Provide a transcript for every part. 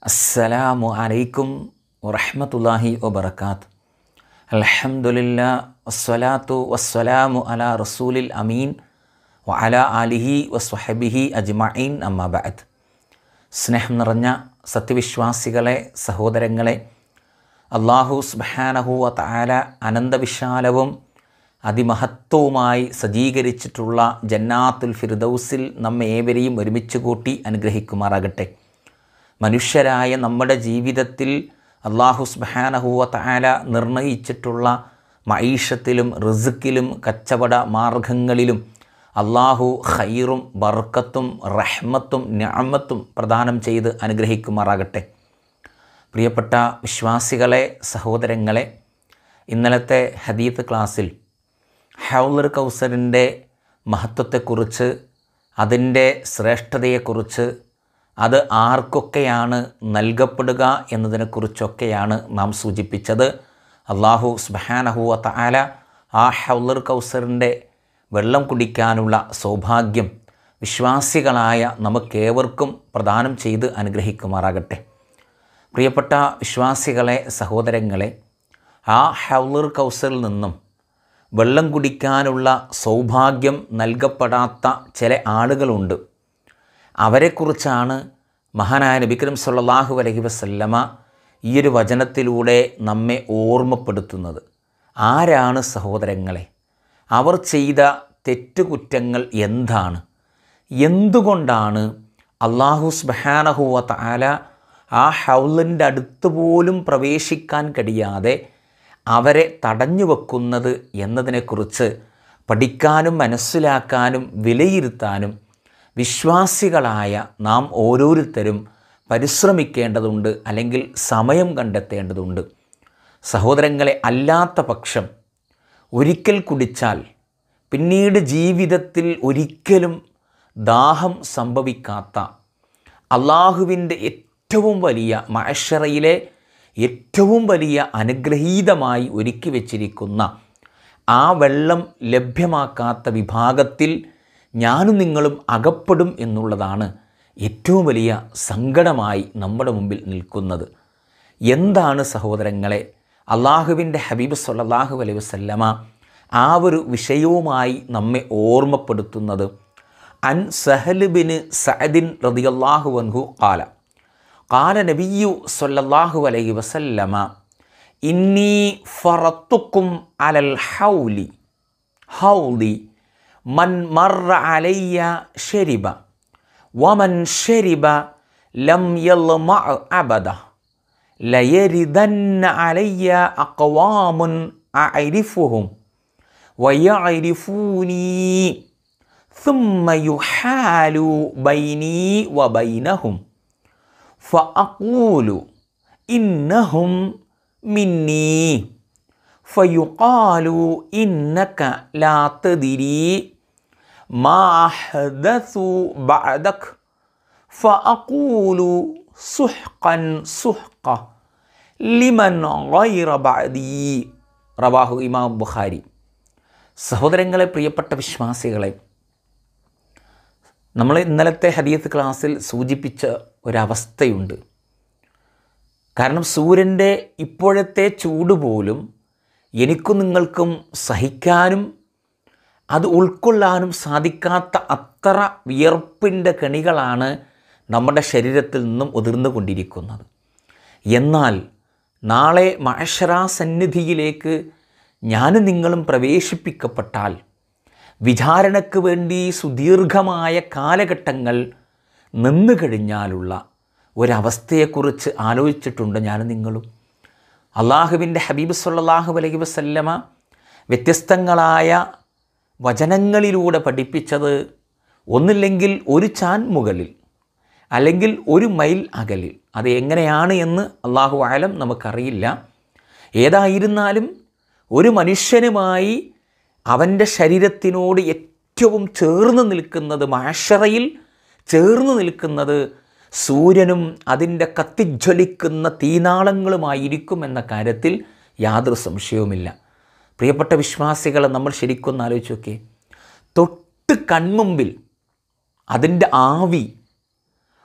അസ്സലാമു അലൈക്കും വറഹ്മത്തുള്ളാഹി വബറകാത്ത് അൽഹംദുലില്ലാ വസ്സലാത്തു വസ്സലാമു അലാ റസൂലിൽ അമീൻ വ അലാ ആലിഹി വസ്വഹബിഹി അജ്മഈൻ അമ്മാ ബഅദ് സ്നേഹം നിറഞ്ഞ സത്യവിശ്വാസികളെ സഹോദരങ്ങളെ അള്ളാഹു സുബ്ഹാനഹു വ തആല അനന്തവിശാലവും അതിമഹത്വവുമായി സജ്ജീകരിച്ചിട്ടുള്ള ജന്നാത്തുൽ ഫിർദൗസിൽ നമ്മെ ഏവരെയും ഒരുമിച്ച് കൂട്ടി അനുഗ്രഹിക്കുമാറാകട്ടെ മനുഷ്യരായ നമ്മുടെ ജീവിതത്തിൽ അള്ളാഹു സുബ്ഹാനഹുവ തആല നിർണയിച്ചിട്ടുള്ള മൈഷത്തിലും റിസുക്കിലും കച്ചവട മാർഗങ്ങളിലും അള്ളാഹു ഖൈറും ബർക്കത്തും റഹ്മത്തും ഞാമത്തും പ്രദാനം ചെയ്ത് അനുഗ്രഹിക്കുമാറാകട്ടെ പ്രിയപ്പെട്ട വിശ്വാസികളെ സഹോദരങ്ങളെ ഇന്നലത്തെ ഹദീത്ത് ക്ലാസ്സിൽ ഹൗലർ കൗസറിൻ്റെ മഹത്വത്തെക്കുറിച്ച് അതിൻ്റെ ശ്രേഷ്ഠതയെക്കുറിച്ച് അത് ആർക്കൊക്കെയാണ് നൽകപ്പെടുക എന്നതിനെക്കുറിച്ചൊക്കെയാണ് നാം സൂചിപ്പിച്ചത് അള്ളാഹു സുബാനഹുവ തആല ആ ഹൗലർ കൗസറിൻ്റെ വെള്ളം കുടിക്കാനുള്ള സൗഭാഗ്യം വിശ്വാസികളായ നമുക്കേവർക്കും പ്രദാനം ചെയ്ത് അനുഗ്രഹിക്കുമാറാകട്ടെ പ്രിയപ്പെട്ട വിശ്വാസികളെ സഹോദരങ്ങളെ ആ ഹൗലർ കൗസറിൽ നിന്നും വെള്ളം കുടിക്കാനുള്ള സൗഭാഗ്യം നൽകപ്പെടാത്ത ചില ആളുകളുണ്ട് അവരെക്കുറിച്ചാണ് മഹാനായ നബിക്കരം സല്ലല്ലാഹു അലൈഹി വസല്ലമ ഈ ഒരു വചനത്തിലൂടെ നമ്മെ ഓർമ്മപ്പെടുത്തുന്നത് ആരാണ് സഹോദരങ്ങളെ അവർ ചെയ്ത തെറ്റുകുറ്റങ്ങൾ എന്താണ് എന്തുകൊണ്ടാണ് അള്ളാഹു സുബ്ഹാനഹുവ തആല ആ ഹൗലിൻ്റെ അടുത്ത് പോലും പ്രവേശിക്കാൻ കഴിയാതെ അവരെ തടഞ്ഞു വെക്കുന്നത് എന്നതിനെക്കുറിച്ച് പഠിക്കാനും മനസ്സിലാക്കാനും വിലയിരുത്താനും വിശ്വാസികളായ നാം ഓരോരുത്തരും പരിശ്രമിക്കേണ്ടതുണ്ട് അല്ലെങ്കിൽ സമയം കണ്ടെത്തേണ്ടതുണ്ട് സഹോദരങ്ങളെ അല്ലാത്ത പക്ഷം ഒരിക്കൽ കുടിച്ചാൽ പിന്നീട് ജീവിതത്തിൽ ഒരിക്കലും ദാഹം സംഭവിക്കാത്ത അള്ളാഹുവിൻ്റെ ഏറ്റവും വലിയ മഹഷറയിലെ ഏറ്റവും വലിയ അനുഗ്രഹീതമായി ഒരുക്കി വച്ചിരിക്കുന്ന ആ വെള്ളം ലഭ്യമാക്കാത്ത വിഭാഗത്തിൽ ഞാനും നിങ്ങളും അകപ്പെടും എന്നുള്ളതാണ് ഏറ്റവും വലിയ സങ്കടമായി നമ്മുടെ മുമ്പിൽ നിൽക്കുന്നത് എന്താണ് സഹോദരങ്ങളെ അള്ളാഹുവിൻ്റെ ഹബീബ് സല്ലല്ലാഹു അലൈഹി വസല്ലമ ആ ഒരു വിഷയവുമായി നമ്മെ ഓർമ്മപ്പെടുത്തുന്നത് അൻ സഹലുബിന് സഅദിൻ റളിയല്ലാഹു അൻഹു ഖാല ഖാല നബിയു സല്ലല്ലാഹു അലൈഹി വസല്ലമ ഇന്നി ഫറത്തുക്കും അലൽ ഹൗലി ഹൗലി മൻ മറ അലയ്യ ഷരിബ വമൻ ഷരിബ ലം യൽമ അബദ ലയരിദന്ന അലയ്യ അക്വാമുൻ അരിഫുഹും ويعرفوني ثم يحال بيني وبينهم فأقول إنهم مني فيقال إنك لا تدري ما أحدثوا بعدك فأقول سحقا سحقا لمن غير بعدي رواه إمام بخاري സഹോദരങ്ങളെ പ്രിയപ്പെട്ട വിശ്വാസികളെ നമ്മൾ ഇന്നലത്തെ ഹദീത്ത് ക്ലാസ്സിൽ സൂചിപ്പിച്ച ഒരവസ്ഥയുണ്ട് കാരണം സൂര്യൻ്റെ ഇപ്പോഴത്തെ ചൂട് പോലും എനിക്കും നിങ്ങൾക്കും സഹിക്കാനും അത് ഉൾക്കൊള്ളാനും സാധിക്കാത്ത അത്ര വിയർപ്പിൻ്റെ കണികളാണ് നമ്മുടെ ശരീരത്തിൽ നിന്നും ഉതിർന്നു കൊണ്ടിരിക്കുന്നത് എന്നാൽ നാളെ മഹഷറാ സന്നിധിയിലേക്ക് ഞാനും നിങ്ങളും പ്രവേശിപ്പിക്കപ്പെട്ടാൽ വിചാരണയ്ക്ക് വേണ്ടി സുദീർഘമായ കാലഘട്ടങ്ങൾ നിന്നു കഴിഞ്ഞാലുള്ള ഒരവസ്ഥയെക്കുറിച്ച് ആലോചിച്ചിട്ടുണ്ട് ഞാനും നിങ്ങളും അള്ളാഹുവിൻ്റെ ഹബീബ് സല്ലാഹു അലൈഹി വസല്ലമ വ്യത്യസ്തങ്ങളായ വചനങ്ങളിലൂടെ പഠിപ്പിച്ചത് ഒന്നില്ലെങ്കിൽ ഒരു ചാൻ മുകളിൽ അല്ലെങ്കിൽ ഒരു മൈൽ അകലിൽ അത് എങ്ങനെയാണ് എന്ന് അള്ളാഹു ആലം നമുക്കറിയില്ല ഏതായിരുന്നാലും ഒരു മനുഷ്യനുമായി അവൻ്റെ ശരീരത്തിനോട് ഏറ്റവും ചേർന്ന് നിൽക്കുന്നത് മാഷറയിൽ ചേർന്ന് നിൽക്കുന്നത് സൂര്യനും അതിൻ്റെ കത്തിജ്വലിക്കുന്ന തീനാളങ്ങളുമായിരിക്കും എന്ന കാര്യത്തിൽ യാതൊരു സംശയവുമില്ല പ്രിയപ്പെട്ട വിശ്വാസികളെ നമ്മൾ ശരിക്കൊന്ന് ആലോചിച്ച് നോക്കിയേ തൊട്ട് കൺമുമ്പിൽ അതിൻ്റെ ആവി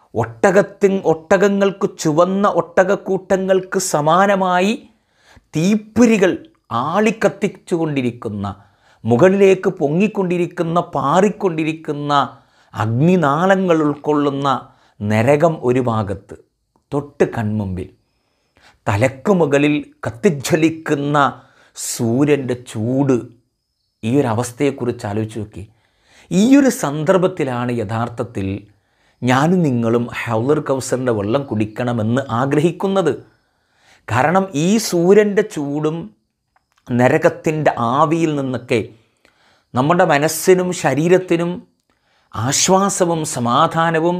ഒട്ടകത്തിൻ ഒട്ടകങ്ങൾക്ക് ചുവന്ന ഒട്ടകക്കൂട്ടങ്ങൾക്ക് സമാനമായി തീപ്പൊരികൾ ആളിക്കത്തിച്ചുകൊണ്ടിരിക്കുന്ന മുകളിലേക്ക് പൊങ്ങിക്കൊണ്ടിരിക്കുന്ന പാറിക്കൊണ്ടിരിക്കുന്ന അഗ്നിനാളങ്ങൾ ഉൾക്കൊള്ളുന്ന നരകം ഒരു ഭാഗത്ത് തൊട്ട് കൺമുമ്പിൽ തലക്ക് മുകളിൽ കത്തിജ്വലിക്കുന്ന സൂര്യൻ്റെ ചൂട് ഈ ഒരു അവസ്ഥയെക്കുറിച്ച് ആലോചിച്ച് നോക്കി ഈ ഒരു സന്ദർഭത്തിലാണ് യഥാർത്ഥത്തിൽ ഞാനും നിങ്ങളും ഹൗലർ കൗസറിൻ്റെ വെള്ളം കുടിക്കണമെന്ന് ആഗ്രഹിക്കുന്നത് കാരണം ഈ സൂര്യൻ്റെ ചൂടും നരകത്തിൻ്റെ ആവിയിൽ നിന്നൊക്കെ നമ്മുടെ മനസ്സിനും ശരീരത്തിനും ആശ്വാസവും സമാധാനവും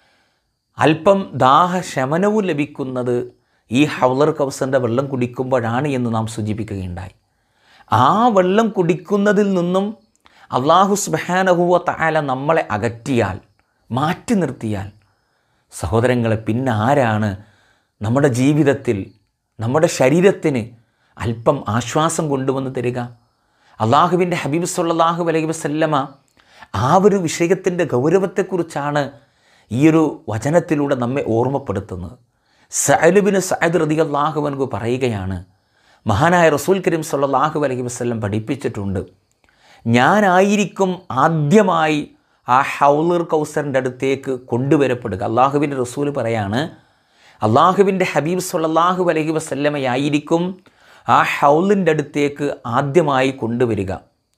അല്പം ദാഹശമനവും ലഭിക്കുന്നത് ഈ ഹൗലർ കൗസറിൻ്റെ വെള്ളം കുടിക്കുമ്പോഴാണ് എന്ന് നാം സൂചിപ്പിക്കുകയുണ്ടായി ആ വെള്ളം കുടിക്കുന്നതിൽ നിന്നും അള്ളാഹു സുബാനഹുവ താല നമ്മളെ അകറ്റിയാൽ മാറ്റി നിർത്തിയാൽ സഹോദരങ്ങളെ പിന്നെ ആരാണ് നമ്മുടെ ജീവിതത്തിൽ നമ്മുടെ ശരീരത്തിന് അല്പം ആശ്വാസം കൊണ്ടുവന്ന് തരിക അള്ളാഹുവിൻ്റെ ഹബീബ് സല്ലാഹു അലൈഹി വസല്ലമ ആ ഒരു വിഷയത്തിൻ്റെ ഗൗരവത്തെക്കുറിച്ചാണ് ഈ ഒരു വചനത്തിലൂടെ നമ്മെ ഓർമ്മപ്പെടുത്തുന്നത് സഅലുബിന് സഅദ് റതി അള്ളാഹുവൻകു പറയുകയാണ് മഹാനായ റസൂൽ കരീം സല്ലാഹു അലൈഹി വസ്ല്ലം പഠിപ്പിച്ചിട്ടുണ്ട് ഞാനായിരിക്കും ആദ്യമായി ആ ഹൗലർ കൗസറിൻ്റെ അടുത്തേക്ക് കൊണ്ടുവരപ്പെടുക അള്ളാഹുവിൻ്റെ റസൂൽ പറയാണ് അള്ളാഹുവിൻ്റെ ഹബീബ് സല്ലാഹു അലൈഹി വസല്ലമയായിരിക്കും ആ ഹൗലിൻ്റെ അടുത്തേക്ക് ആദ്യമായി കൊണ്ടുവരിക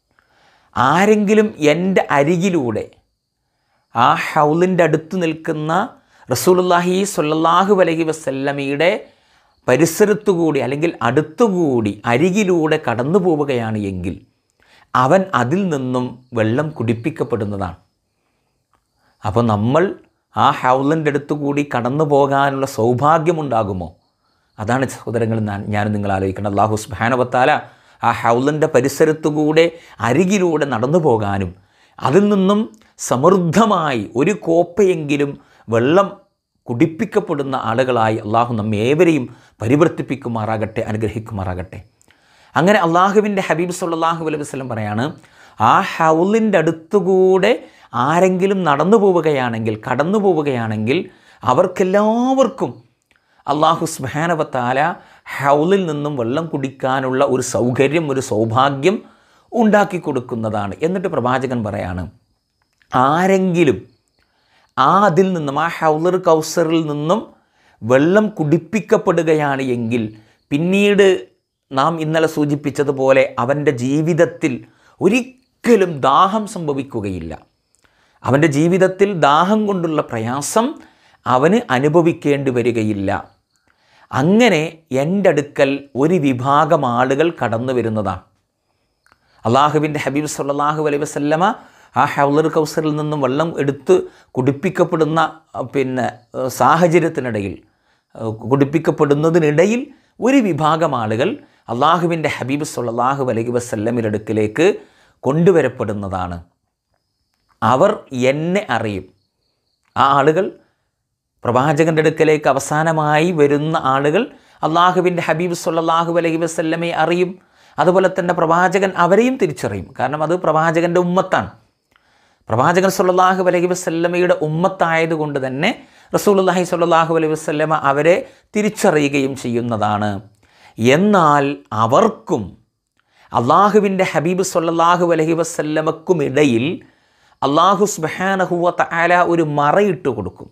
ആരെങ്കിലും എൻ്റെ അരികിലൂടെ ആ ഹൗലിൻ്റെ അടുത്ത് നിൽക്കുന്ന റസൂലുല്ലാഹി സ്വല്ലല്ലാഹു അലൈഹി വസല്ലമയുടെ പരിസരത്തുകൂടി അല്ലെങ്കിൽ അടുത്തുകൂടി അരികിലൂടെ കടന്നു പോവുകയാണ് എങ്കിൽ അവൻ അതിൽ നിന്നും വെള്ളം കുടിപ്പിക്കപ്പെടുന്നതാണ് അപ്പോൾ നമ്മൾ ആ ഹൗലിൻ്റെ അടുത്തുകൂടി കടന്നു പോകാനുള്ള സൗഭാഗ്യമുണ്ടാകുമോ അതാണ് സഹോദരങ്ങൾ ഞാൻ ഞാൻ നിങ്ങൾ ആലോചിക്കണം അള്ളാഹു സുബാനവത്താല ആ ഹൗലിൻ്റെ പരിസരത്തുകൂടെ അരികിലൂടെ നടന്നു പോകാനും അതിൽ നിന്നും സമൃദ്ധമായി ഒരു കോപ്പയെങ്കിലും വെള്ളം കുടിപ്പിക്കപ്പെടുന്ന ആളുകളായി അള്ളാഹു നമ്മെ ഏവരെയും പരിവർത്തിപ്പിക്കുമാറാകട്ടെ അനുഗ്രഹിക്കുമാറാകട്ടെ അങ്ങനെ അള്ളാഹുവിൻ്റെ ഹബീബ് സല്ലാഹു അലൈഹി വസ്ലം പറയാണ് ആ ഹൗലിൻ്റെ അടുത്തുകൂടെ ആരെങ്കിലും നടന്നു പോവുകയാണെങ്കിൽ കടന്നു പോവുകയാണെങ്കിൽ അവർക്കെല്ലാവർക്കും അള്ളാഹു സ്മഹാനവത്താല ഹൗലിൽ നിന്നും വെള്ളം കുടിക്കാനുള്ള ഒരു സൗകര്യം ഒരു സൗഭാഗ്യം ഉണ്ടാക്കി കൊടുക്കുന്നതാണ് എന്നിട്ട് പ്രവാചകൻ പറയാണ് ആരെങ്കിലും ആ അതിൽ നിന്നും ആ ഹൗലർ കൗസറിൽ നിന്നും വെള്ളം കുടിപ്പിക്കപ്പെടുകയാണ് എങ്കിൽ പിന്നീട് നാം ഇന്നലെ സൂചിപ്പിച്ചതുപോലെ അവൻ്റെ ജീവിതത്തിൽ ഒരിക്കലും ദാഹം സംഭവിക്കുകയില്ല അവൻ്റെ ജീവിതത്തിൽ ദാഹം കൊണ്ടുള്ള പ്രയാസം അവന് അനുഭവിക്കേണ്ടി വരികയില്ല അങ്ങനെ എൻ്റെ അടുക്കൽ ഒരു വിഭാഗം ആളുകൾ കടന്നു വരുന്നതാണ് അള്ളാഹുവിൻ്റെ ഹബീബ് സല്ലാഹു അലൈഹി വസല്ലമ ആ ഹൗലർ കൗസറിൽ നിന്നും വെള്ളം എടുത്ത് കുടിപ്പിക്കപ്പെടുന്ന പിന്നെ സാഹചര്യത്തിനിടയിൽ കുടിപ്പിക്കപ്പെടുന്നതിനിടയിൽ ഒരു വിഭാഗം ആളുകൾ അള്ളാഹുവിൻ്റെ ഹബീബ് സല്ലാഹു അലൈഹി വസല്ലമിൻ്റെ അടുക്കിലേക്ക് കൊണ്ടുവരപ്പെടുന്നതാണ് അവർ എന്നെ അറിയും ആ ആളുകൾ പ്രവാചകൻ്റെ അടുക്കലേക്ക് അവസാനമായി വരുന്ന ആളുകൾ അള്ളാഹുവിൻ്റെ ഹബീബ് സല്ലാഹു അലൈഹി വസല്ലമയെ അറിയും അതുപോലെ തന്നെ പ്രവാചകൻ അവരെയും തിരിച്ചറിയും കാരണം അത് പ്രവാചകൻ്റെ ഉമ്മത്താണ് പ്രവാചകൻ സല്ലാഹു അലൈഹി വസല്ലമയുടെ ഉമ്മത്തായതുകൊണ്ട് തന്നെ റസൂലുല്ലാഹി സ്വല്ലല്ലാഹു അലൈഹി വസല്ലമ അവരെ തിരിച്ചറിയുകയും ചെയ്യുന്നതാണ് എന്നാൽ അവർക്കും അള്ളാഹുവിൻ്റെ ഹബീബ് സല്ലല്ലാഹു അലൈഹി വസല്ലമക്കും ഇടയിൽ അള്ളാഹു സുബ്ഹാനഹുവ തആല ഒരു മറയിട്ട് കൊടുക്കും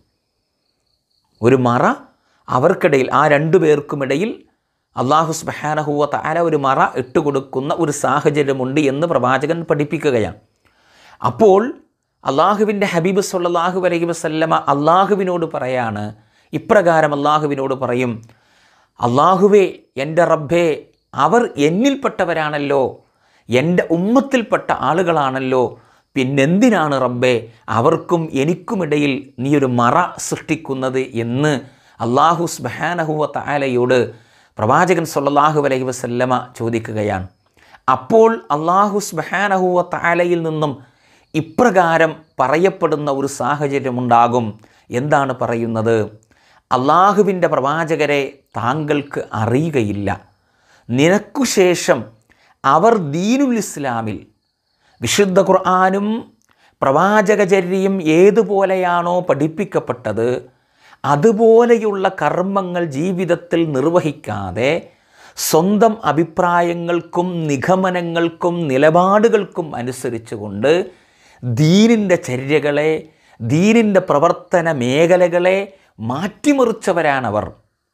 ഒരു മറ അവർക്കിടയിൽ ആ രണ്ടു പേർക്കുമിടയിൽ അള്ളാഹു സുബ്ഹാനഹുവ തആല ഒരു മറ ഇട്ട് കൊടുക്കുന്ന ഒരു സാഹചര്യമുണ്ട് എന്ന് പ്രവാചകൻ പഠിപ്പിക്കുകയാണ് അപ്പോൾ അള്ളാഹുവിൻ്റെ ഹബീബ് സല്ലാഹു അലൈഹി വസല്ലമ അള്ളാഹുവിനോട് പറയാണ് ഇപ്രകാരം അള്ളാഹുവിനോട് പറയും അള്ളാഹുവേ എൻ്റെ റബ്ബേ അവർ എന്നിൽപ്പെട്ടവരാണല്ലോ എൻ്റെ ഉമ്മത്തിൽപ്പെട്ട ആളുകളാണല്ലോ പിന്നെന്തിനാണ് റബ്ബേ അവർക്കും എനിക്കുമിടയിൽ നീ ഒരു മറ സൃഷ്ടിക്കുന്നത് എന്ന് അള്ളാഹു സ്ബഹാനഹുവ താലയോട് പ്രവാചകൻ സല്ലാഹു അലൈഹി വസല്ലമ ചോദിക്കുകയാണ് അപ്പോൾ അള്ളാഹു സ്ബഹാനഹുവ താലയിൽ നിന്നും ഇപ്രകാരം പറയപ്പെടുന്ന ഒരു സാഹചര്യമുണ്ടാകും എന്താണ് പറയുന്നത് അള്ളാഹുവിൻ്റെ പ്രവാചകരെ താങ്കൾക്ക് അറിയുകയില്ല നിനക്കു ശേഷം അവർ ദീനുൽ ഇസ്ലാമിൽ വിശുദ്ധ ഖുർആാനും പ്രവാചകചര്യം ഏതുപോലെയാണോ പഠിപ്പിക്കപ്പെട്ടത് അതുപോലെയുള്ള കർമ്മങ്ങൾ ജീവിതത്തിൽ നിർവഹിക്കാതെ സ്വന്തം അഭിപ്രായങ്ങൾക്കും നിഗമനങ്ങൾക്കും നിലപാടുകൾക്കും അനുസരിച്ചുകൊണ്ട് ദീനിൻ്റെ ചര്യകളെ ദീനിൻ്റെ പ്രവർത്തന മേഖലകളെ മാറ്റിമറിച്ചവരാണവർ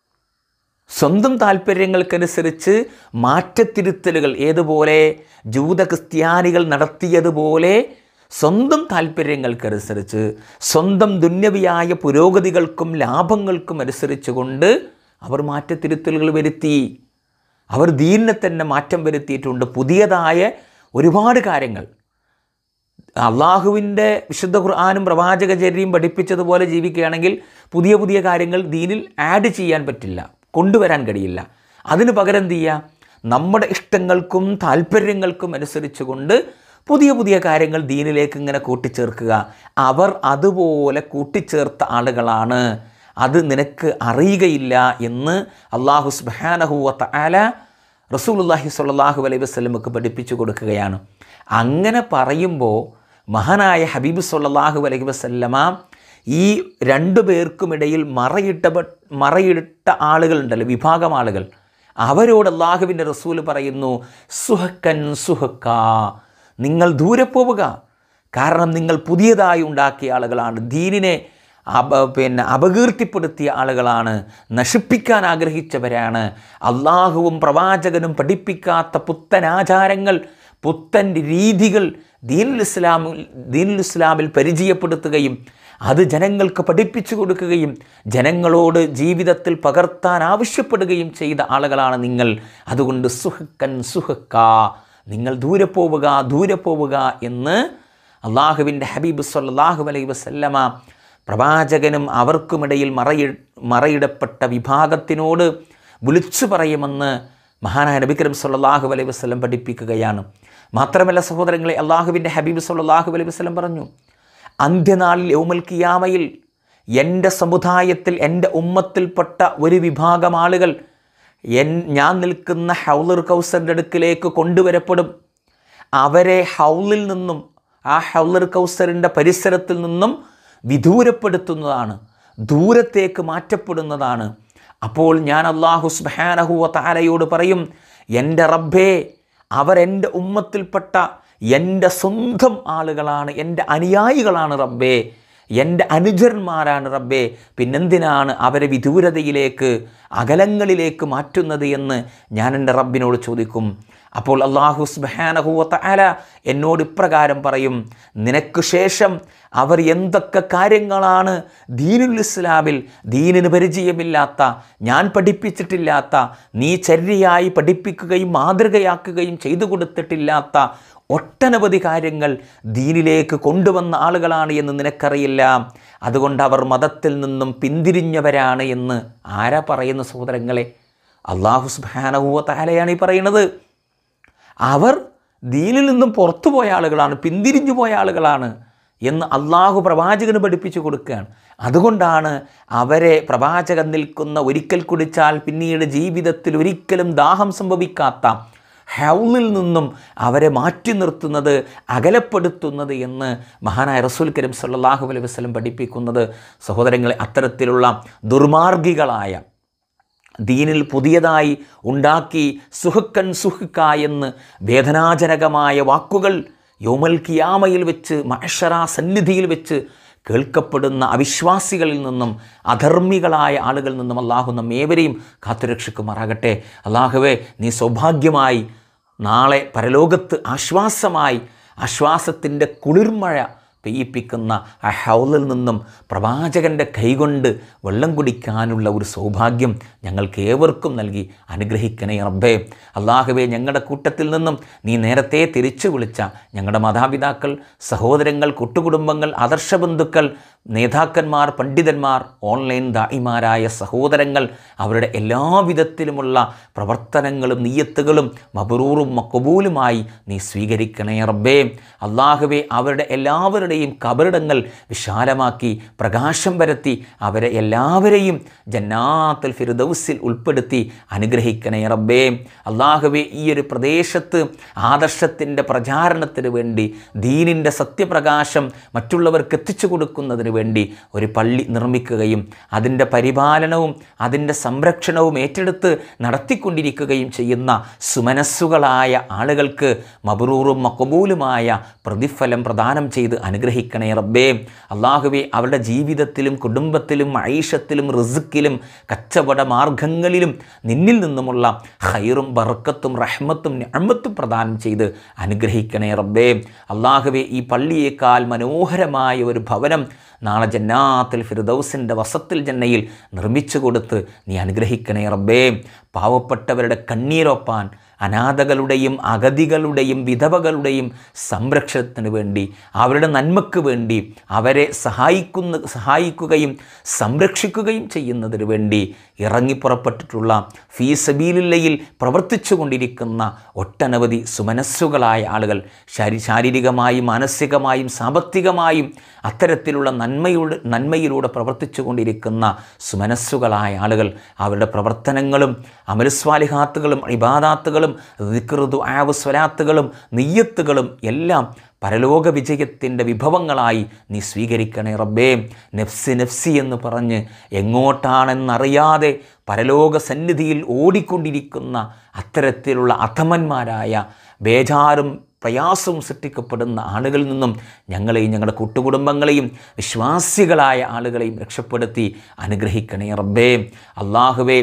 സ്വന്തം താല്പര്യങ്ങൾക്കനുസരിച്ച് മാറ്റത്തിരുത്തലുകൾ ഏതുപോലെ ജൂത ക്രിസ്ത്യാനികൾ നടത്തിയതുപോലെ സ്വന്തം താല്പര്യങ്ങൾക്കനുസരിച്ച് സ്വന്തം ദുന്യവിയായ പുരോഗതികൾക്കും ലാഭങ്ങൾക്കും അനുസരിച്ച് കൊണ്ട് അവർ മാറ്റത്തിരുത്തലുകൾ വരുത്തി അവർ ദീനിനെ തന്നെ മാറ്റം വരുത്തിയിട്ടുണ്ട് പുതിയതായ ഒരുപാട് കാര്യങ്ങൾ അള്ളാഹുവിൻ്റെ വിശുദ്ധ ഖുർആാനും പ്രവാചകചര്യയും പഠിപ്പിച്ചതുപോലെ ജീവിക്കുകയാണെങ്കിൽ പുതിയ പുതിയ കാര്യങ്ങൾ ദീനിൽ ആഡ് ചെയ്യാൻ പറ്റില്ല കൊണ്ടുവരാൻ കഴിയില്ല അതിന് പകരം എന്ത് ചെയ്യുക നമ്മുടെ ഇഷ്ടങ്ങൾക്കും താല്പര്യങ്ങൾക്കും അനുസരിച്ച് കൊണ്ട് പുതിയ പുതിയ കാര്യങ്ങൾ ദീനിലേക്ക് ഇങ്ങനെ കൂട്ടിച്ചേർക്കുക അവർ അതുപോലെ കൂട്ടിച്ചേർത്ത ആളുകളാണ് അത് നിനക്ക് അറിയുകയില്ല എന്ന് അള്ളാഹു സുബാനഹുവത്ത ആല റസൂലുല്ലാഹി സ്വല്ലല്ലാഹു അലൈഹി വസല്ലമക്ക് പഠിപ്പിച്ചു കൊടുക്കുകയാണ് അങ്ങനെ പറയുമ്പോൾ മഹാനായ ഹബീബ് സ്വല്ലല്ലാഹു അലൈഹി വസല്ലമ ഈ രണ്ടു പേർക്കുമിടയിൽ മറയിട്ട മറയിട്ട ആളുകളുണ്ടല്ലോ വിഭാഗം ആളുകൾ അവരോട് അള്ളാഹുവിൻ്റെ റസൂൽ പറയുന്നു സുഹക്കൻ സുഹക്ക നിങ്ങൾ ദൂരെ പോവുക കാരണം നിങ്ങൾ പുതിയതായി ഉണ്ടാക്കിയ ആളുകളാണ് ദീനിനെ അപ പിന്നെ അപകീർത്തിപ്പെടുത്തിയ ആളുകളാണ് നശിപ്പിക്കാൻ ആഗ്രഹിച്ചവരാണ് അള്ളാഹുവും പ്രവാചകനും പഠിപ്പിക്കാത്ത പുത്തൻ ആചാരങ്ങൾ പുത്തൻ രീതികൾ ദീനുൽ ഇസ്ലാമിൽ ദീനുൽ ഇസ്ലാമിൽ പരിചയപ്പെടുത്തുകയും അത് ജനങ്ങൾക്ക് പഠിപ്പിച്ചു കൊടുക്കുകയും ജനങ്ങളോട് ജീവിതത്തിൽ പകർത്താൻ ആവശ്യപ്പെടുകയും ചെയ്ത ആളുകളാണ് നിങ്ങൾ അതുകൊണ്ട് സുഹക്കൻ സുഹക്ക നിങ്ങൾ ദൂരെ പോവുക ദൂരെ പോവുക എന്ന് അള്ളാഹുവിൻ്റെ ഹബീബ് സല്ലാഹു അലൈഹി വസല്ലമ പ്രവാചകനും അവർക്കുമിടയിൽ മറയി മറയിടപ്പെട്ട വിഭാഗത്തിനോട് വിളിച്ചു പറയുമെന്ന് മഹാനായ നബിക്കരം സല്ലാഹു അലൈഹി വസ്ലം പഠിപ്പിക്കുകയാണ് മാത്രമല്ല സഹോദരങ്ങളെ അള്ളാഹുവിൻ്റെ ഹബീബ് സല്ലാഹു അലൈഹി വസ്ലം പറഞ്ഞു അന്ത്യനാളിൽ യൗമൽ കിയാമയിൽ എൻ്റെ സമുദായത്തിൽ എൻ്റെ ഉമ്മത്തിൽപ്പെട്ട ഒരു വിഭാഗം ആളുകൾ എൻ ഞാൻ നിൽക്കുന്ന ഹൗലർ കൗസറിൻ്റെ അടുക്കിലേക്ക് കൊണ്ടുവരപ്പെടും അവരെ ഹൗലിൽ നിന്നും ആ ഹൗലർ കൗസറിൻ്റെ പരിസരത്തിൽ നിന്നും വിദൂരപ്പെടുത്തുന്നതാണ് ദൂരത്തേക്ക് മാറ്റപ്പെടുന്നതാണ് അപ്പോൾ ഞാൻ അള്ളാഹു സുബാനഹുവ താലയോട് പറയും എൻ്റെ റബ്ബേ അവരെൻ്റെ ഉമ്മത്തിൽപ്പെട്ട എൻ്റെ സ്വന്തം ആളുകളാണ് എൻ്റെ അനുയായികളാണ് റബ്ബേ എൻ്റെ അനുജന്മാരാണ് റബ്ബേ പിന്നെന്തിനാണ് അവരെ വിദൂരതയിലേക്ക് അകലങ്ങളിലേക്ക് മാറ്റുന്നത് എന്ന് ഞാൻ എൻ്റെ റബ്ബിനോട് ചോദിക്കും അപ്പോൾ അള്ളാഹു സുബാനഹുവത്ത ആല എന്നോട് ഇപ്രകാരം പറയും നിനക്ക് ശേഷം അവർ എന്തൊക്കെ കാര്യങ്ങളാണ് ദീനുൽ ഇസ്ലാമിൽ ദീനിന് പരിചയമില്ലാത്ത ഞാൻ പഠിപ്പിച്ചിട്ടില്ലാത്ത നീ ചര്യയായി പഠിപ്പിക്കുകയും മാതൃകയാക്കുകയും ചെയ്തു കൊടുത്തിട്ടില്ലാത്ത ഒട്ടനവധി കാര്യങ്ങൾ ദീനിലേക്ക് കൊണ്ടുവന്ന ആളുകളാണ് എന്ന് നിനക്കറിയില്ല അതുകൊണ്ട് അവർ മതത്തിൽ നിന്നും പിന്തിരിഞ്ഞവരാണ് എന്ന് ആരാ പറയുന്ന സഹോദരങ്ങളെ അള്ളാഹു സുബാനഹുവ താലയാണ് ഈ പറയുന്നത് അവർ ദീനിൽ നിന്നും പുറത്തു പോയ ആളുകളാണ് പിന്തിരിഞ്ഞു പോയ ആളുകളാണ് എന്ന് അള്ളാഹു പ്രവാചകന് പഠിപ്പിച്ചു കൊടുക്കുകയാണ് അതുകൊണ്ടാണ് അവരെ പ്രവാചകൻ നിൽക്കുന്ന ഒരിക്കൽ കുടിച്ചാൽ പിന്നീട് ജീവിതത്തിൽ ഒരിക്കലും ദാഹം സംഭവിക്കാത്ത ഹൗലിൽ നിന്നും അവരെ മാറ്റി നിർത്തുന്നത് അകലപ്പെടുത്തുന്നത് എന്ന് മഹാനായ റസൂൽ കരീം സല്ലാഹു അലൈഹി വസ്ലം പഠിപ്പിക്കുന്നത് സഹോദരങ്ങളെ അത്തരത്തിലുള്ള ദുർമാർഗികളായ ദീനിൽ പുതിയതായി ഉണ്ടാക്കി സുഹക്കൻ സുഹക്ക എന്ന് വേദനാജനകമായ വാക്കുകൾ യോമൽ കിയാമയിൽ വെച്ച് മഹഷറ സന്നിധിയിൽ വെച്ച് കേൾക്കപ്പെടുന്ന അവിശ്വാസികളിൽ നിന്നും അധർമ്മികളായ ആളുകളിൽ നിന്നും അള്ളാഹു നമ്മേവരെയും കാത്തുരക്ഷിക്കുമാറാകട്ടെ അള്ളാഹുവെ നീ സൗഭാഗ്യമായി നാളെ പരലോകത്ത് ആശ്വാസമായി ആശ്വാസത്തിൻ്റെ കുളിർമഴ പെയ്യിപ്പിക്കുന്ന ആ ഹൗലിൽ നിന്നും പ്രവാചകൻ്റെ കൈകൊണ്ട് വെള്ളം കുടിക്കാനുള്ള ഒരു സൗഭാഗ്യം ഞങ്ങൾക്ക് ഏവർക്കും നൽകി അനുഗ്രഹിക്കണേ റബ്ബേ അള്ളാഹുവെ ഞങ്ങളുടെ കൂട്ടത്തിൽ നിന്നും നീ നേരത്തെ തിരിച്ചു വിളിച്ച ഞങ്ങളുടെ മാതാപിതാക്കൾ സഹോദരങ്ങൾ കൂട്ടുകുടുംബങ്ങൾ ആദർശബന്ധുക്കൾ നേതാക്കന്മാർ പണ്ഡിതന്മാർ ഓൺലൈൻ ദായിമാരായ സഹോദരങ്ങൾ അവരുടെ എല്ലാവിധത്തിലുമുള്ള പ്രവർത്തനങ്ങളും നീയത്തുകളും മബറൂറും മക്കബൂലുമായി നീ സ്വീകരിക്കണേ റബ്ബേ അള്ളാഹുവെ അവരുടെ എല്ലാവരുടെ എല്ലാവരുടെയും കബറിടങ്ങൾ വിശാലമാക്കി പ്രകാശം പരത്തി അവരെ എല്ലാവരെയും ജന്നാത്തുൽ ഫിർദൗസിൽ ഉൾപ്പെടുത്തി അനുഗ്രഹിക്കണേ റബ്ബേ അള്ളാഹുവെ ഈ ഒരു പ്രദേശത്ത് ആദർശത്തിൻ്റെ പ്രചാരണത്തിന് വേണ്ടി ദീനിൻ്റെ സത്യപ്രകാശം മറ്റുള്ളവർക്ക് എത്തിച്ചു കൊടുക്കുന്നതിന് വേണ്ടി ഒരു പള്ളി നിർമ്മിക്കുകയും അതിൻ്റെ പരിപാലനവും അതിൻ്റെ സംരക്ഷണവും ഏറ്റെടുത്ത് നടത്തിക്കൊണ്ടിരിക്കുകയും ചെയ്യുന്ന സുമനസ്സുകളായ ആളുകൾക്ക് മബറൂറും മക്കബൂലുമായ പ്രതിഫലം പ്രദാനം ചെയ്ത് അനുഗ്രഹിക്കണേ റബ്ബേ അള്ളാഹുവെ അവരുടെ ജീവിതത്തിലും കുടുംബത്തിലും ഐഷത്തിലും റിസുക്കിലും കച്ചവട മാർഗങ്ങളിലും നിന്നിൽ നിന്നുമുള്ള ഹൈറും ബർക്കത്തും റഹ്മത്തും ഞമ്മത്തും പ്രദാനം ചെയ്ത് അനുഗ്രഹിക്കണേ റബ്ബേ അള്ളാഹുവെ ഈ പള്ളിയേക്കാൾ മനോഹരമായ ഒരു ഭവനം നാളെ ജന്നാത്തിൽ ഫിർദൗസിൻ്റെ വസത്തിൽ ജന്നയിൽ നിർമ്മിച്ചു കൊടുത്ത് നീ അനുഗ്രഹിക്കണേ റബ്ബേ പാവപ്പെട്ടവരുടെ കണ്ണീരൊപ്പാൻ അനാഥകളുടെയും അഗതികളുടെയും വിധവകളുടെയും സംരക്ഷണത്തിന് വേണ്ടി അവരുടെ നന്മയ്ക്ക് വേണ്ടി അവരെ സഹായിക്കുന്ന സഹായിക്കുകയും സംരക്ഷിക്കുകയും ചെയ്യുന്നതിന് വേണ്ടി ഇറങ്ങിപ്പുറപ്പെട്ടിട്ടുള്ള ഫീസബീലില്ലയിൽ പ്രവർത്തിച്ചു കൊണ്ടിരിക്കുന്ന ഒട്ടനവധി സുമനസ്സുകളായ ആളുകൾ ശാരീ ശാരീരികമായും മാനസികമായും സാമ്പത്തികമായും അത്തരത്തിലുള്ള നന്മയുടെ നന്മയിലൂടെ പ്രവർത്തിച്ചു കൊണ്ടിരിക്കുന്ന സുമനസ്സുകളായ ആളുകൾ അവരുടെ പ്രവർത്തനങ്ങളും അമലുസ്വാലിഹാത്തുകളും ഇബാദാത്തുകളും ദിക്റുദു ആവ് സ്വലാത്തുകളും നെയ്യത്തുകളും എല്ലാം പരലോക വിജയത്തിൻ്റെ വിഭവങ്ങളായി നീ സ്വീകരിക്കണേ റബ്ബേ നെഫ്സി നെഫ്സി എന്ന് പറഞ്ഞ് എങ്ങോട്ടാണെന്നറിയാതെ പരലോക സന്നിധിയിൽ ഓടിക്കൊണ്ടിരിക്കുന്ന അത്തരത്തിലുള്ള അധമന്മാരായ ബേജാറും പ്രയാസവും സൃഷ്ടിക്കപ്പെടുന്ന ആളുകളിൽ നിന്നും ഞങ്ങളെയും ഞങ്ങളുടെ കൂട്ടുകുടുംബങ്ങളെയും വിശ്വാസികളായ ആളുകളെയും രക്ഷപ്പെടുത്തി അനുഗ്രഹിക്കണേ റബ്ബേ അള്ളാഹുവേ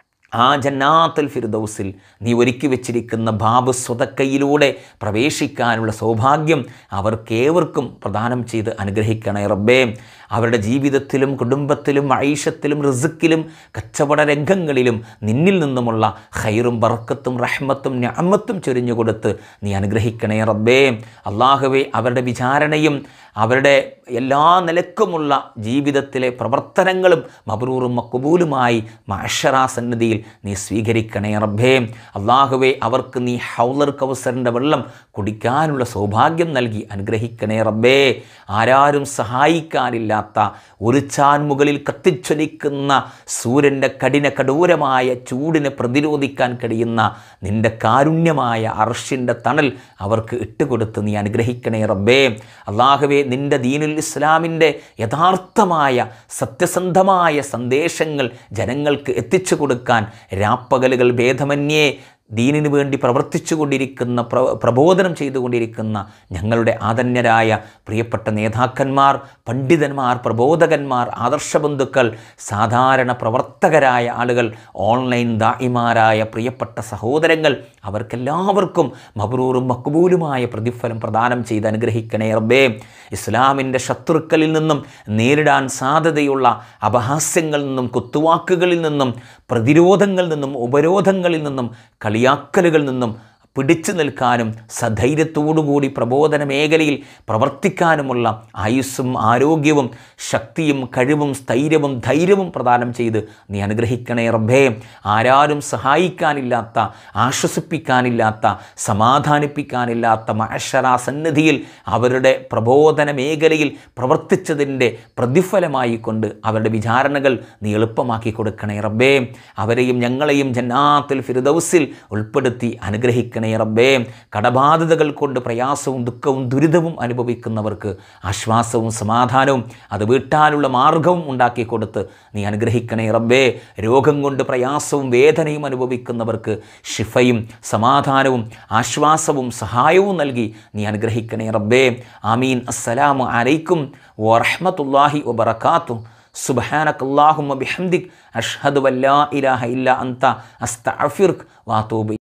ആ ജന്നാത്തുൽ ഫിർദൗസിൽ നീ ഒരുക്കി വെച്ചിരിക്കുന്ന ബാബു സ്വതക്കയിലൂടെ പ്രവേശിക്കാനുള്ള സൗഭാഗ്യം അവർക്കേവർക്കും പ്രദാനം ചെയ്ത് അനുഗ്രഹിക്കണേ റബ്ബേ അവരുടെ ജീവിതത്തിലും കുടുംബത്തിലും ഐഷത്തിലും റിസുക്കിലും കച്ചവട രംഗങ്ങളിലും നിന്നിൽ നിന്നുമുള്ള ഹൈറും ബർക്കത്തും റഹ്മത്തും ഞാമത്തും ചൊരിഞ്ഞു കൊടുത്ത് നീ അനുഗ്രഹിക്കണേ റബ്ബേ അള്ളാഹുവെ അവരുടെ വിചാരണയും അവരുടെ എല്ലാ നിലക്കുമുള്ള ജീവിതത്തിലെ പ്രവർത്തനങ്ങളും മബറൂറും മക്കുബൂലുമായി മാഷറാ സന്നിധിയിൽ നീ സ്വീകരിക്കണേ റബ്ബേ അള്ളാഹുവെ അവർക്ക് നീ ഹൗലർ കൗസറിൻ്റെ വെള്ളം കുടിക്കാനുള്ള സൗഭാഗ്യം നൽകി അനുഗ്രഹിക്കണേ റബ്ബേ ആരാരും സഹായിക്കാനില്ലാത്ത ഒരു ചാൻ മുകളിൽ കത്തിച്ചൊലിക്കുന്ന സൂര്യൻ്റെ കഠിന കഠോരമായ ചൂടിനെ പ്രതിരോധിക്കാൻ കഴിയുന്ന നിൻ്റെ കാരുണ്യമായ അർഷിൻ്റെ തണൽ അവർക്ക് ഇട്ടുകൊടുത്ത് നീ അനുഗ്രഹിക്കണേ റബ്ബേ അള്ളാഹുവെ നിൻ്റെ ദീനുൽ ഇസ്ലാമിൻ്റെ യഥാർത്ഥമായ സത്യസന്ധമായ സന്ദേശങ്ങൾ ജനങ്ങൾക്ക് എത്തിച്ചു കൊടുക്കാൻ രാപ്പകലുകൾ ഭേദമന്യേ ദീനിനു വേണ്ടി പ്രവർത്തിച്ചു കൊണ്ടിരിക്കുന്ന പ്ര പ്രബോധനം ചെയ്തുകൊണ്ടിരിക്കുന്ന ഞങ്ങളുടെ ആദന്യരായ പ്രിയപ്പെട്ട നേതാക്കന്മാർ പണ്ഡിതന്മാർ പ്രബോധകന്മാർ ആദർശബന്ധുക്കൾ സാധാരണ പ്രവർത്തകരായ ആളുകൾ ഓൺലൈൻ ദായിമാരായ പ്രിയപ്പെട്ട സഹോദരങ്ങൾ അവർക്കെല്ലാവർക്കും മബ്രൂറും മക്ബൂലുമായ പ്രതിഫലം പ്രദാനം ചെയ്ത് അനുഗ്രഹിക്കണേ റബ്ബേ ഇസ്ലാമിൻ്റെ ശത്രുക്കളിൽ നിന്നും നേരിടാൻ സാധ്യതയുള്ള അപഹാസ്യങ്ങളിൽ നിന്നും കുത്തുവാക്കുകളിൽ നിന്നും പ്രതിരോധങ്ങളിൽ നിന്നും ഉപരോധങ്ങളിൽ നിന്നും കളിയാക്കലുകളിൽ നിന്നും പിടിച്ചു നിൽക്കാനും സധൈര്യത്തോടുകൂടി പ്രബോധന മേഖലയിൽ പ്രവർത്തിക്കാനുമുള്ള ആയുസ്സും ആരോഗ്യവും ശക്തിയും കഴിവും സ്ഥൈര്യവും ധൈര്യവും പ്രദാനം ചെയ്ത് നീ അനുഗ്രഹിക്കണേ റബ്ബേ ആരാരും സഹായിക്കാനില്ലാത്ത ആശ്വസിപ്പിക്കാനില്ലാത്ത സമാധാനിപ്പിക്കാനില്ലാത്ത മഹഷറാ സന്നിധിയിൽ അവരുടെ പ്രബോധന മേഖലയിൽ പ്രവർത്തിച്ചതിൻ്റെ പ്രതിഫലമായി കൊണ്ട് അവരുടെ വിചാരണകൾ നീ എളുപ്പമാക്കി കൊടുക്കണേ റബ്ബേ അവരെയും ഞങ്ങളെയും ജന്നാത്തിൽ ഫിർദൗസിൽ ഉൾപ്പെടുത്തി അനുഗ്രഹിക്കണേ റബ്ബേ കടബാധിതകൾ കൊണ്ട് പ്രയാസവും ദുഃഖവും ദുരിതവും അനുഭവിക്കുന്നവർക്ക് ആശ്വാസവും സമാധാനവും അത് വീട്ടാനുള്ള മാർഗവും ഉണ്ടാക്കി കൊടുത്ത് നീ അനുഗ്രഹിക്കണേ റബ്ബേ രോഗം കൊണ്ട് പ്രയാസവും വേദനയും അനുഭവിക്കുന്നവർക്ക് ഷിഫയും സമാധാനവും ആശ്വാസവും സഹായവും നൽകി നീ അനുഗ്രഹിക്കണേ റബ്ബേ ആമീൻ അസ്സലാമു അലൈക്കും വറഹ്മത്തുള്ളാഹി വബറകാത്തു സുബ്ഹാനക അല്ലാഹുമ്മ ബിഹംദിക് അഷ്ഹദു അല്ലാ ഇലാഹ ഇല്ല അൻത അസ്തഗ്ഫിറുക വഅതൂബു